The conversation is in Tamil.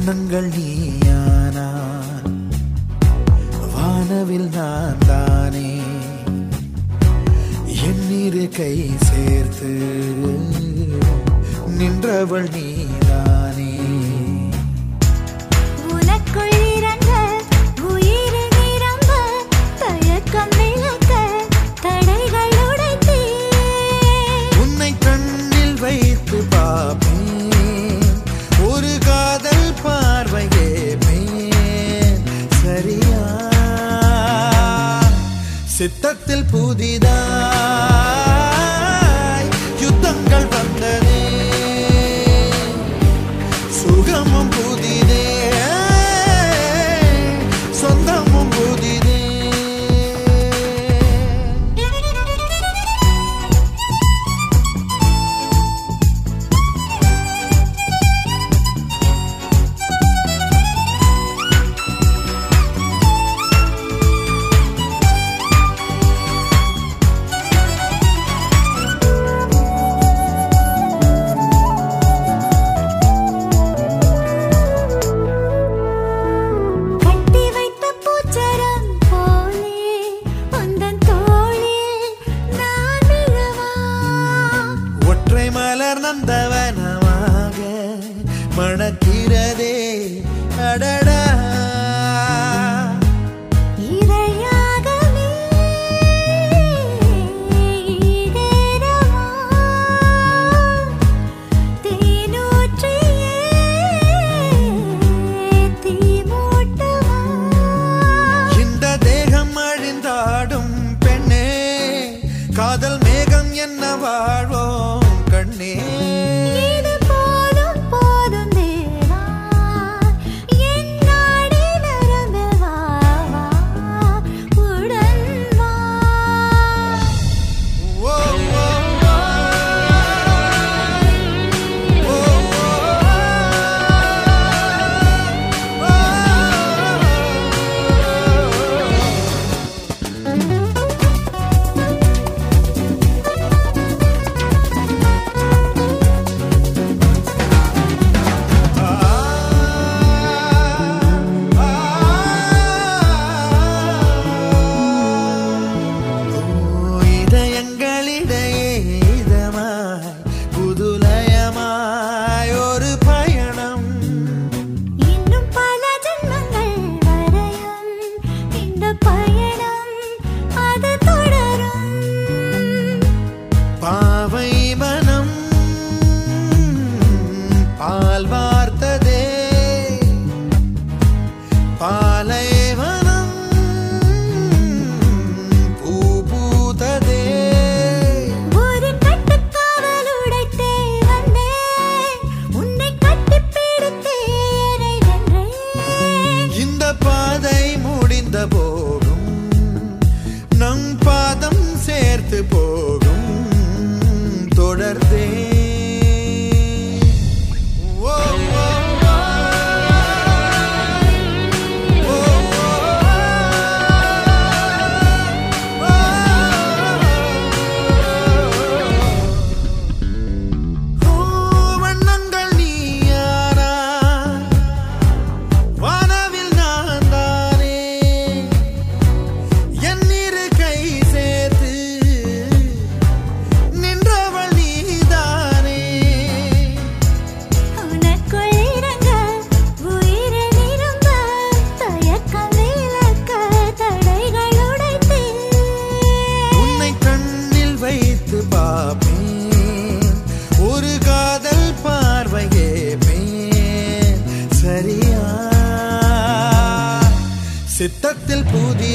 வண்ணங்கள் நீயானான் வானவில் நான் தானே எண்ணிரு கை சேர்த்து நின்றவள் நீதானே உனக்குள் இறங்க உயிர் நிரம்ப தயக்கம் விளக்க தடைகள் உடைத்தே உன்னை கண்ணில் வைத்து பார்ப்பேன் ஒரு காதல் பார்வை கேட்பேன் சரியா சித்தத்தில் புதிதாய் யுத்தங்கள் வந்ததே சுகமும் புதிதே சொந்தமும் புதிதே கட்டி வைத்த பூச்சரம் போலே உந்தன் தோளில் நான் விழவா ஒற்றை மலர் நந்தவனமாக மணக்கிறதே அடடா இரையாகவே ஈடேறவா தேனூற்றியே தீமூட்டவா இந்த தேகம் அழிந்தாடும் பெண்ணே காதல் மேகம் என்ன வாழ்வோம் கண்ணே இது போதும் போதும் தேவா என் நாடி நரம்பில் வா வா உடன் வா ஓ, ஓ, ஓ. ஓ, ஓ, ஓ, இதயங்களிடையே இதமாய் புதுலயமாய் ஒரு பயணம் இன்னும் பல ஜென்மங்கள் வரையும் இந்த பயணம் அது தொடரும் பாவை மனம் பால் வார்த்ததே பாலைவனம் பூ பூத்ததே ஒரு கட்டுக்காவல் உடைத்தே வந்தேன் உன்னை கட்டிப் பிடித்தே என்னை வென்றேன் இந்த பாதை முடிந்த போகும் நம் பாதம் சேர்த்து போகும் தொடர்ந்தே ஓ, ஓ, ஓ. ஓ, ஓ, ஓ. வண்ணங்கள் நீயானா வானவில் நான் தானே என் இரு கை சேர்த்து நின்றவள் நீதானே உனக்குள் இறங்க உயிர் நிரம்ப தயக்கம் விளக்க தடைகள் உடைத்தே உன்னை கண்ணில் வைத்து பார்ப்பேன் ஒரு காதல் பார்வை கேட்பேன் சரியா சித்தத்தில் புதிய